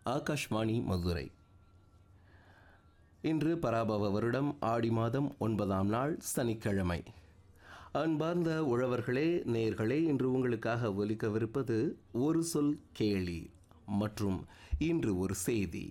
ஆகாஷ்வாணி மதுரை இன்று பராபவ வருடம் ஆடி மாதம் ஒன்பதாம் நாள் சனிக்கிழமை அன்பார்ந்த உழவர்களே நேர்களே இன்று உங்களுக்காக ஒலிக்கவிருப்பது ஒரு சொல் கேளீர் மற்றும் இன்று ஒரு செய்தி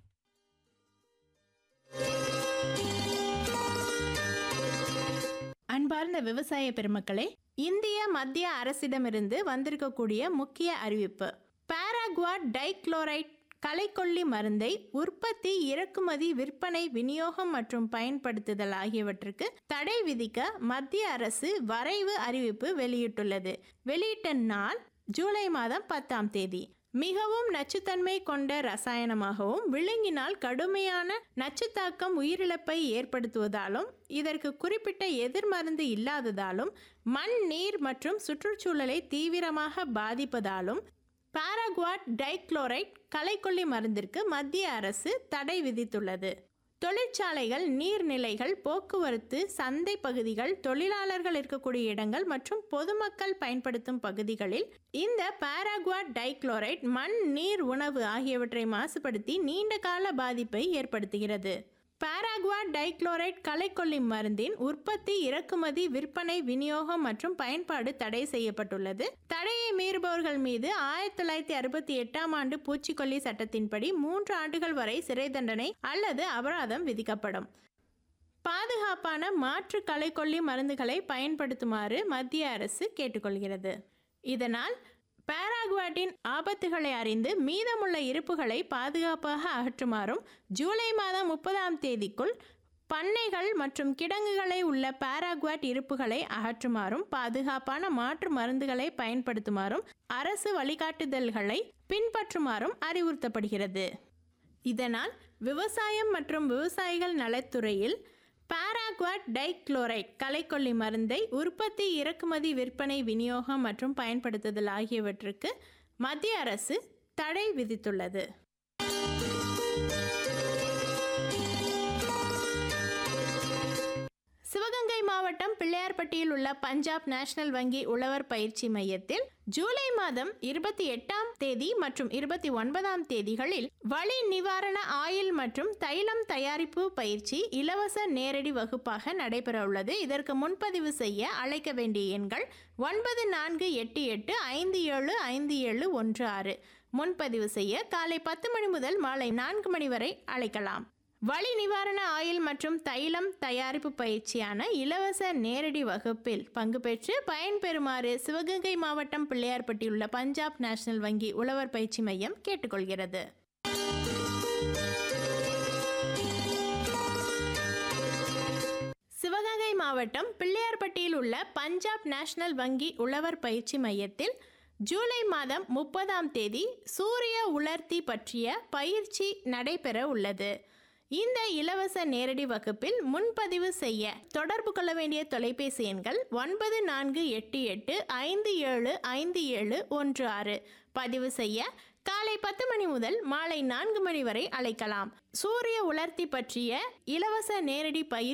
அன்பார்ந்த விவசாய பெருமக்களே இந்திய மத்திய அரசிடமிருந்து வந்திருக்கக்கூடிய முக்கிய அறிவிப்பு பாராகுவாட் டைக்ளோரைட் களைக்கொல்லி மருந்தை உற்பத்தி இறக்குமதி விற்பனை விநியோகம் மற்றும் பயன்படுத்துதல் ஆகியவற்றுக்கு தடை விதிக்க மத்திய அரசு வரைவு அறிவிப்பு வெளியிட்டுள்ளது வெளியிட்ட நாள் ஜூலை மாதம் பத்தாம் தேதி மிகவும் நச்சுத்தன்மை கொண்ட ரசாயனமாகவும் விழுங்கினால் கடுமையான நச்சுத்தாக்கம் உயிரிழப்பை ஏற்படுத்துவதாலும் இதற்கு குறிப்பிட்ட எதிர்மருந்து இல்லாததாலும் மண் நீர் மற்றும் சுற்றுச்சூழலை தீவிரமாக பாதிப்பதாலும் பாராகுவாட் டைக்ளோரைட் களைக்கொல்லி மருந்திற்கு மத்திய அரசு தடை விதித்துள்ளது தொழிற்சாலைகள் நீர்நிலைகள் போக்குவரத்து சந்தை பகுதிகள் தொழிலாளர்கள் இருக்கக்கூடிய இடங்கள் மற்றும் பொதுமக்கள் பயன்படுத்தும் பகுதிகளில் இந்த பாராகுவாட் டைக்ளோரைட் மண் நீர் உணவு ஆகியவற்றை மாசுபடுத்தி நீண்ட கால பாதிப்பை ஏற்படுத்துகிறது பாராகுவாட் டைக்ளோரைட் களைக்கொல்லி மருந்தின் உற்பத்தி இறக்குமதி விற்பனை விநியோகம் மற்றும் பயன்பாடு தடை செய்யப்பட்டுள்ளது தடையை மீறுபவர்கள் மீது ஆயிரத்தி தொள்ளாயிரத்தி அறுபத்தி எட்டாம் ஆண்டு பூச்சிக்கொல்லி சட்டத்தின்படி மூன்று ஆண்டுகள் வரை சிறை தண்டனை அல்லது அபராதம் விதிக்கப்படும் பாதுகாப்பான மாற்று களைக்கொல்லி மருந்துகளை பயன்படுத்துமாறு மத்திய அரசு கேட்டுக்கொள்கிறது இதனால் பாராகுவாட்டின் ஆபத்துகளை அறிந்து மீதமுள்ள இருப்புகளை பாதுகாப்பாக அகற்றுமாறும் ஜூலை மாதம் முப்பதாம் தேதிக்குள் பண்ணைகள் மற்றும் கிடங்குகளை உள்ள பாராகுவாட் இருப்புகளை அகற்றுமாறும் பாதுகாப்பான மாற்று மருந்துகளை பயன்படுத்துமாறும் அரசு வழிகாட்டுதல்களை பின்பற்றுமாறும் அறிவுறுத்தப்படுகிறது இதனால் விவசாயம் மற்றும் விவசாயிகள் நலத்துறையில் பாராகுவாட் டைக்ளோரைட் களைக்கொல்லி மருந்தை உற்பத்தி இறக்குமதி விற்பனை விநியோகம் மற்றும் பயன்படுத்துதல் ஆகியவற்றுக்கு மத்திய அரசு தடை விதித்துள்ளது சிவகங்கை மாவட்டம் பிள்ளையார்பட்டியில் உள்ள பஞ்சாப் நேஷனல் வங்கி உழவர் பயிற்சி மையத்தில் ஜூலை மாதம் இருபத்தி எட்டாம் தேதி மற்றும் இருபத்தி ஒன்பதாம் தேதிகளில் வலி நிவாரண ஆயில் மற்றும் தைலம் தயாரிப்பு பயிற்சி இலவச நேரடி வகுப்பாக நடைபெற உள்ளது இதற்கு முன்பதிவு செய்ய அழைக்க வேண்டிய எண்கள் ஒன்பது நான்கு எட்டு எட்டு ஐந்து ஏழு ஐந்து ஏழு ஒன்று ஆறு முன்பதிவு செய்ய காலை பத்து மணி முதல் மாலை நான்கு மணி வரை அழைக்கலாம் வலி நிவாரண ஆயில் மற்றும் தைலம் தயாரிப்பு பயிற்சியான இலவச நேரடி வகுப்பில் பங்கு பெற்று பயன்பெறுமாறு சிவகங்கை மாவட்டம் பிள்ளையார்பட்டி உள்ள பஞ்சாப் நேஷனல் வங்கி உழவர் பயிற்சி மையம் கேட்டுக்கொள்கிறது சிவகங்கை மாவட்டம் பிள்ளையார்பட்டியில் உள்ள பஞ்சாப் நேஷனல் வங்கி உழவர் பயிற்சி மையத்தில் ஜூலை மாதம் முப்பதாம் தேதி சூரிய உலர்த்தி பற்றிய பயிற்சி நடைபெற உள்ளது இந்த இலவச நேரடி வகுப்பில் முன்பதிவு செய்ய தொடர்பு கொள்ள வேண்டிய தொலைபேசி எண்கள் ஒன்பது நான்கு எட்டு எட்டு ஐந்து ஏழு ஐந்து ஏழு ஒன்று ஆறு பதிவு செய்ய காலை பத்து மணி முதல் மாலை நான்கு மணி வரை அழைக்கலாம் சூரிய உலர்த்தி பற்றிய இலவச நேரடி பயிர்